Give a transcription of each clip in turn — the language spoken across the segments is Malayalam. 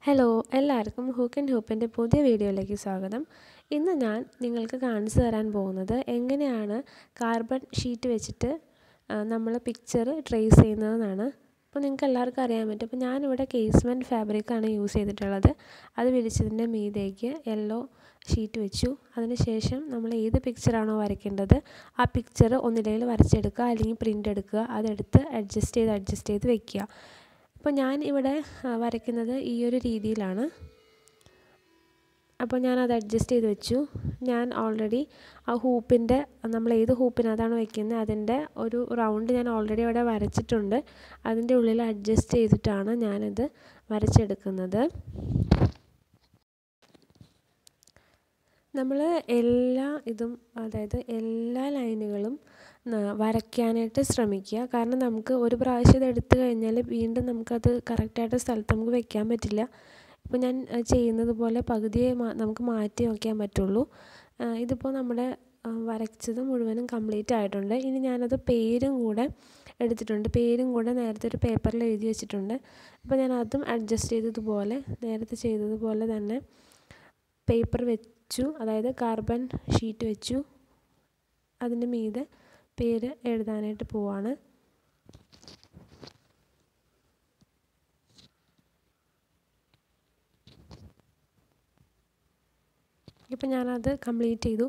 ഹലോ എല്ലാവർക്കും ഹൂക്ക് ആൻഡ് ഹൂപ്പിൻ്റെ പുതിയ വീഡിയോയിലേക്ക് സ്വാഗതം ഇന്ന് ഞാൻ നിങ്ങൾക്ക് കാണിച്ചു തരാൻ പോകുന്നത് എങ്ങനെയാണ് കാർബൺ ഷീറ്റ് വെച്ചിട്ട് നമ്മൾ പിക്ചർ ട്രേസ് ചെയ്യുന്നതെന്നാണ് അപ്പോൾ നിങ്ങൾക്ക് എല്ലാവർക്കും അറിയാൻ പറ്റും അപ്പോൾ ഞാനിവിടെ കേസ്മെൻറ്റ് ഫാബ്രിക്കാണ് യൂസ് ചെയ്തിട്ടുള്ളത് അത് വിരിച്ചതിൻ്റെ മീതേക്ക് യെല്ലോ ഷീറ്റ് വെച്ചു അതിനുശേഷം നമ്മൾ ഏത് പിക്ചറാണോ വരയ്ക്കേണ്ടത് ആ പിക്ചർ ഒന്നിലേക്ക് വരച്ചെടുക്കുക അല്ലെങ്കിൽ പ്രിൻ്റ് എടുക്കുക അതെടുത്ത് അഡ്ജസ്റ്റ് ചെയ്ത് അഡ്ജസ്റ്റ് ചെയ്ത് വെക്കുക അപ്പോൾ ഞാൻ ഇവിടെ വരയ്ക്കുന്നത് ഈ ഒരു രീതിയിലാണ് അപ്പോൾ ഞാൻ അത് അഡ്ജസ്റ്റ് ചെയ്ത് വെച്ചു ഞാൻ ഓൾറെഡി ആ ഹൂപ്പിൻ്റെ നമ്മൾ ഏത് ഹൂപ്പിനകത്താണ് വെക്കുന്നത് അതിൻ്റെ ഒരു റൗണ്ട് ഞാൻ ഓൾറെഡി അവിടെ വരച്ചിട്ടുണ്ട് അതിൻ്റെ ഉള്ളിൽ അഡ്ജസ്റ്റ് ചെയ്തിട്ടാണ് ഞാനത് വരച്ചെടുക്കുന്നത് നമ്മൾ എല്ലാ ഇതും അതായത് എല്ലാ ലൈനുകളും വരയ്ക്കാനായിട്ട് ശ്രമിക്കുക കാരണം നമുക്ക് ഒരു പ്രാവശ്യം ഇത് എടുത്തു കഴിഞ്ഞാൽ വീണ്ടും നമുക്കത് കറക്റ്റായിട്ട് സ്ഥലത്ത് നമുക്ക് വെക്കാൻ പറ്റില്ല ഇപ്പോൾ ഞാൻ ചെയ്യുന്നത് പോലെ പകുതിയെ നമുക്ക് മാറ്റി വയ്ക്കാൻ പറ്റുള്ളൂ ഇതിപ്പോൾ നമ്മുടെ വരച്ചത് മുഴുവനും കംപ്ലീറ്റ് ആയിട്ടുണ്ട് ഇനി ഞാനത് പേരും കൂടെ എടുത്തിട്ടുണ്ട് പേരും കൂടെ നേരത്തെ ഒരു പേപ്പറിൽ എഴുതി വെച്ചിട്ടുണ്ട് അപ്പോൾ ഞാൻ അതും അഡ്ജസ്റ്റ് ചെയ്തതുപോലെ നേരത്തെ ചെയ്തതുപോലെ തന്നെ പേപ്പർ വെച്ചു അതായത് കാർബൺ ഷീറ്റ് വെച്ചു അതിൻ്റെ മീതെ പേര് എഴുതാനായിട്ട് പോവാണ് ഇപ്പം ഞാനത് കംപ്ലീറ്റ് ചെയ്തു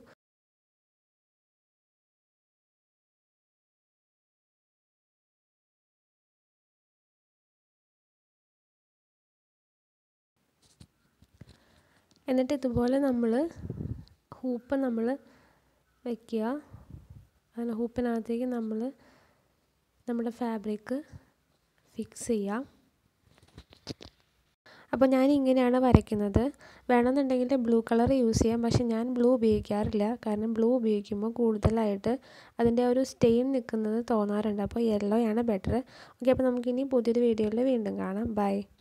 എന്നിട്ട് ഇതുപോലെ നമ്മൾ ഹൂപ്പ് നമ്മൾ വയ്ക്കുക അതിന് ഹൂപ്പിനകത്തേക്ക് നമ്മൾ നമ്മുടെ ഫാബ്രിക് ഫിക്സ് ചെയ്യാം അപ്പോൾ ഞാൻ ഇങ്ങനെയാണ് വരയ്ക്കുന്നത് വേണമെന്നുണ്ടെങ്കിൽ ബ്ലൂ കളർ യൂസ് ചെയ്യാം പക്ഷേ ഞാൻ ബ്ലൂ ഉപയോഗിക്കാറില്ല കാരണം ബ്ലൂ ഉപയോഗിക്കുമ്പോൾ കൂടുതലായിട്ട് അതിൻ്റെ ഒരു സ്റ്റെയിൻ നിൽക്കുന്നത് തോന്നാറുണ്ട് അപ്പോൾ യെല്ലോ ആണ് ബെറ്റർ ഓക്കെ അപ്പോൾ നമുക്കിനി പുതിയൊരു വീഡിയോയിൽ വീണ്ടും കാണാം ബൈ